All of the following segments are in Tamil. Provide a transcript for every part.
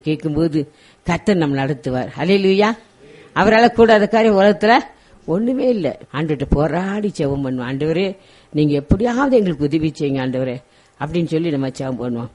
கேட்கும்போது கர்த்தர் நம்ம நடத்துவார் ஹalleluya அவரால் கூடாத காரியம் உலகத்துல ஒண்ணுமே இல்லை ஆண்டுகிட்ட போராடி செவம் பண்ணுவோம் ஆண்டவரே நீங்க எப்படியாவது எங்களுக்கு உதவி செய்யுங்க ஆண்டவரே அப்படின்னு சொல்லி நம்ம செவம் பண்ணுவோம்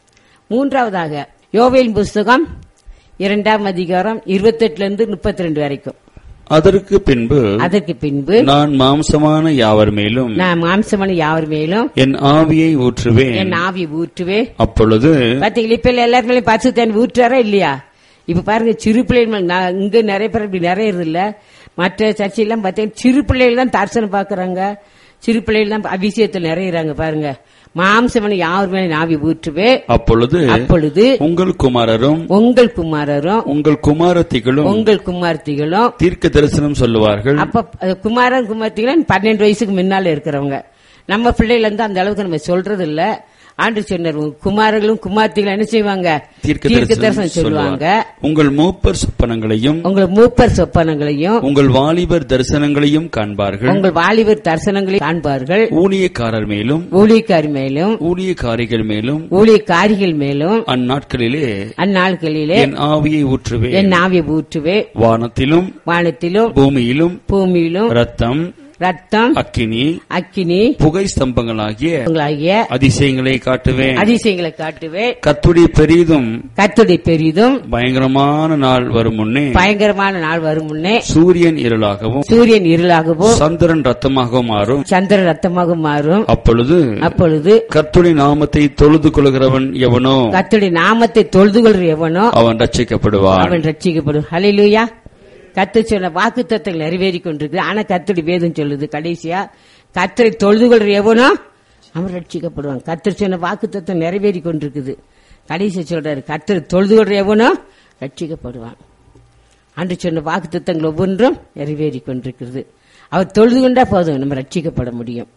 மூன்றாவதாக யோவேல் புஸ்தகம் இரண்டாம் அதிகாரம் இருபத்தெட்டுல இருந்து முப்பத்தி ரெண்டு வரைக்கும் அதற்கு பின்பு அதற்கு பின்பு நான் மாம்சமான யாவர் மேலும் நான் மாம்சமான யாவர் மேலும் என் ஆவியை ஊற்றுவேன் என் ஆவி ஊற்றுவே அப்பொழுது பாத்தீங்களா இப்ப எல்லாரும் மேலே பசு தண்ணி ஊற்றுறாரா இல்லையா இப்ப பாருங்க சிறு பிள்ளைகள் மேல நான் இங்க நிறைய பேர் இப்படி நிறைய இல்ல மற்ற சர்ச்சையெல்லாம் பாத்தீங்கன்னா சிறு பிள்ளைகள் தான் தரிசனம் பாக்குறாங்க சிறு பிள்ளைகள் தான் அபிஷேகத்தில் நிறையறாங்க பாருங்க மாம்சமனை யார் மேலே ஆவி ஊற்றுவே அப்பொழுது அப்பொழுது உங்கள் குமாரரும் உங்கள் குமாரரும் உங்கள் குமாரத்திகளும் உங்கள் குமார்த்திகளும் தீர்க்க தரிசனம் சொல்லுவார்கள் அப்ப அஹ், குமாரன் குமார்த்திகளும் பன்னெண்டு வயசுக்கு முன்னால இருக்கிறவங்க நம்ம பிள்ளைகள் வந்து அந்த அளவுக்கு நம்ம சொல்றது இல்ல ஆண்டு சொன்னார் உங்க குமாரர்களும் குமார்த்திகளும் என்ன செய்வாங்க தீர்க்க தரிசனம் தரிசனம் சொல்லுவாங்க சொல்லுவார் உங்கள் மூப்பர் சொப்பனங்களையும் உங்கள் மூப்பர் சொப்பனங்களையும் உங்கள் வாலிபர் தரிசனங்களையும் காண்பார்கள் உங்கள் வாலிபர் தரிசனங்களை காண்பார்கள் ஊழியக்காரர் மேலும் ஊழியக்காரி மேலும் ஊழியக்காரிகள் மேலும் ஊழியக்காரிகள் மேலும் அந்நாட்களிலே அந்நாட்களிலே என் ஆவியை ஊற்றுவேன் என் ஆவியை ஊற்றுவே வானத்திலும் வானத்திலும் பூமியிலும் பூமியிலும் ரத்தம் ரத்தம் அக்கினி அக்கினி புகை ஸ்தம்பங்களாகிய உங்களாகிய அதிசயங்களை காட்டுவேன் அதிசயங்களை காட்டுவே கத்துடைய பெரிதும் கத்துடைய பெரிதும் பயங்கரமான நாள் வரும் முன்னே பயங்கரமான நாள் வரும் முன்னே சூரியன் இருளாகவும் சூரியன் இருளாகவும் சந்திரன் ரத்தமாகவும் மாறும் சந்திர ரத்தமாக மாறும் அப்பொழுது அப்பொழுது கர்த்துடைய நாமத்தை தொழுது கொள்கிறவன் எவனோ கத்துடைய நாமத்தை தொழுது கொள்ற எவனோ அவன் ரட்சிக்கப்படுவான் அவன் ரட்சிக்கப்படும் ஹalleluya கத்து சொன்ன வாக்கு தத்தங்கள் நிறைவேறி கொண்டிருக்கு ஆனா கத்துடைய வேதம் சொல்லுது கடைசியா கத்தரை தொழுது கொள்ற எவனோ அவன் ரட்சிக்கப்படுவான் கத்தர் சொன்ன வாக்கு தத்தம் நிறைவேறி கொண்டிருக்குது கடைசி சொல்றாரு கத்தரை தொழுது கொள்ற எவனோ ரட்சிக்கப்படுவான் அன்று சொன்ன வாக்கு தத்தங்கள் ஒவ்வொன்றும் நிறைவேறி கொண்டிருக்கிறது அவர் தொழுது கொண்டா போதும் நம்ம ரட்சிக்கப்பட முடியும்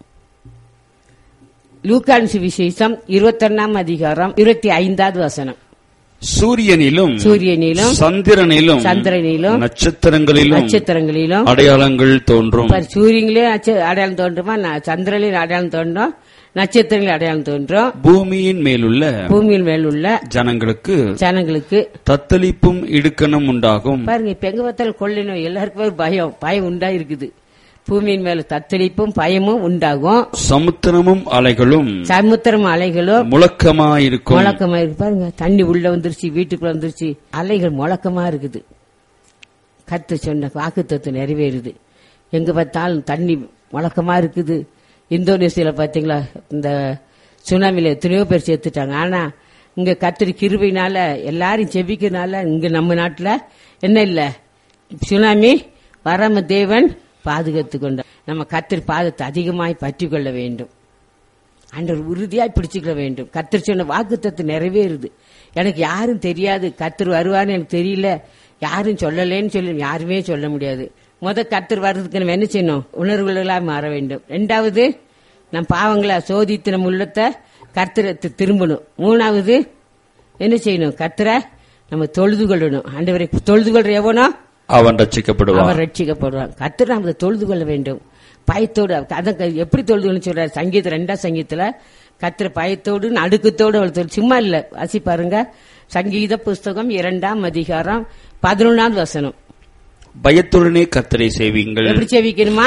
லூக்கான் சுவிசேஷம் இருபத்தொன்னாம் அதிகாரம் இருபத்தி ஐந்தாவது வசனம் சூரியனிலும் சூரியனிலும் சந்திரனிலும் சந்திரனிலும் நட்சத்திரங்களிலும் நட்சத்திரங்களிலும் அடையாளங்கள் தோன்றும் பாரு, சூரியனிலே நட்ச- அடையாளம் தோன்றுமா ந- சந்திரனில் அடையாளம் தோன்றும் நட்சத்திரங்களில் அடையாளம் தோன்றும் பூமியின் மேலுள்ள பூமியின் மேல் உள்ள ஜனங்களுக்கு ஜனங்களுக்கு தத்தளிப்பும் இடுக்கணும் உண்டாகும் பாருங்க இப்ப எங்க பார்த்தாலும் கொள்ளை நோய் எல்லாருக்குமே ஒரு பயம் பயம் உண்டா இருக்குது பூமியின் மேல தத்தளிப்பும் பயமும் உண்டாகும் சமுத்திரமும் அலைகளும் சமுத்திரம் அலைகளும் முழக்கமாயிருக்கும் முழக்கமா இருக்கு பாருங்க தண்ணி உள்ள வந்துருச்சு வீட்டுக்குள்ள வந்துருச்சு அலைகள் முழக்கமா இருக்குது கத்து சொன்ன வாக்குத்தத்து நிறைவேறுது எங்க பார்த்தாலும் தண்ணி முழக்கமா இருக்குது இந்தோனேசியால பாத்தீங்களா இந்த சுனாமில எத்தனையோ பேர் சேர்த்துட்டாங்க ஆனா இங்க கத்திரி கிருபையினால எல்லாரும் செபிக்கிறதுனால இங்க நம்ம நாட்டுல என்ன இல்ல சுனாமி வராம தேவன் பாதுகாத்து கொண்ட நம்ம கத்திரி பாதத்தை அதிகமாய் பற்றி கொள்ள வேண்டும் ஆண்டவர் உறுதியாய் பிடிச்சுக்க வேண்டும் கத்தர் சொன்ன வாக்குத்தத்து நிறைவேறுது எனக்கு யாரும் தெரியாது கத்தர் வருவான்னு எனக்கு தெரியல யாரும் சொல்லலேன்னு சொல்லி யாருமே சொல்ல முடியாது முத கத்தர் வர்றதுக்கு நம்ம என்ன செய்யணும் உணர்வுகளாக மாற வேண்டும் ரெண்டாவது நம் பாவங்களை சோதித்து நம்ம உள்ளத்தை கர்த்தரை தி- திரும்பணும் மூணாவது என்ன செய்யணும் கர்த்தரை நம்ம தொழுது கொள்ளணும் ஆண்டவரை தொழுது கொள்ற எவனோ அவன் ரட்சிக்கப்படுவான் அவர் ரட்சிக்கப்படுவான் கர்த்தர் நாம் அதை தொழுது கொள்ள வேண்டும் பயத்தோடு அதான் க- எப்படி தொழுதுன்னு சொல்றாரு சங்கீதம் ரெண்டாம் சங்கீதத்துல கர்த்தர் பயத்தோடு நடுக்கத்தோடு அவள் தொழு சும்மா இல்ல வாசி பாருங்க சங்கீத புஸ்தகம் இரண்டாம் அதிகாரம் பதினொன்னாவது வசனம் பயத்துடனே கத்தரை செய்வீங்கள் எப்படி சேவிக்கணுமா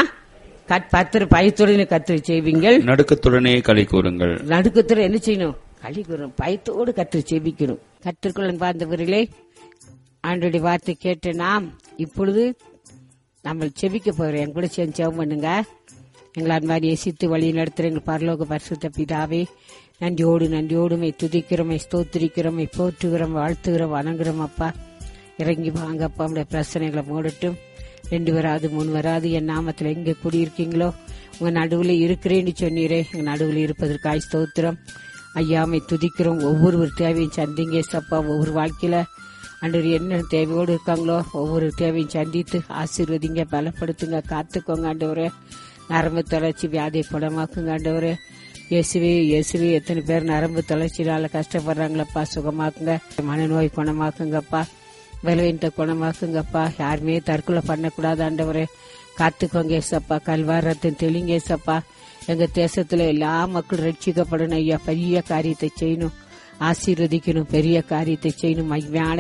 கத்தர் பயத்தோடு கத்தரை செய்வீங்கள் நடுக்கத்துடனே களி கூறுங்கள் நடுக்கத்துல என்ன செய்யணும் களி கூறணும் பயத்தோடு கத்தரை செபிக்கணும் கத்திற்குள்ள பார்த்தவர்களே ஆண்டோடைய வார்த்தை கேட்டு நாம் இப்பொழுது நம்ம செபிக்க போகிறோம் என் கூட சேர்ந்து ஜெபம் பண்ணுங்க எங்களை அந்த மாதிரி எசித்து வழி நடத்துகிற எங்கள் பரலோக பரிசுத்த பிதாவே நன்றியோடு நன்றியோடுமை துதிக்கிறோமை ஸ்தோத்திரிக்கிறோமை போற்றுகிறோம் வாழ்த்துகிறோம் வணங்குறோம் அப்பா இறங்கி வாங்க அப்பா உடைய பிரச்சனைகளை மூடட்டும் ரெண்டு வராது மூணு வராது என் நாமத்தில் எங்க குடியிருக்கீங்களோ உங்க நடுவில் இருக்கிறேன்னு சொன்னீரே எங்க நடுவில் இருப்பதற்காய் ஸ்தோத்திரம் ஐயாமை துதிக்கிறோம் ஒவ்வொரு ஒரு தேவையும் சந்திங்க சப்பா ஒவ்வொரு வாழ்க்கையில அன்றவர் என்ன தேவையோடு இருக்காங்களோ ஒவ்வொரு தேவையும் சந்தித்து ஆசீர்வதிங்க பலப்படுத்துங்க காத்துக்கோங்க ஆண்டவரே நரம்பு தளர்ச்சி வியாதியை குணமாக்குங்க ஆண்டவரே இயேசுவே இயேசுவே எத்தனை பேர் நரம்பு தளர்ச்சினால கஷ்டப்படுறாங்களப்பா சுகமாக்குங்க மனநோய் குணமாக்குங்கப்பா பலவீனத்தை குணமாக்குங்கப்பா யாருமே தற்கொலை பண்ணக்கூடாது ஆண்டவரே காத்துக்கோங்க ஏசப்பா கல்வாரத்தின் தெளிங்க ஏசப்பா எங்க தேசத்துல எல்லா மக்களும் ரட்சிக்கப்படணும் ஐயா பெரிய காரியத்தை செய்யணும் ஆசீர்வதிக்கணும் பெரிய காரியத்தை செய்யணும் மகிமையான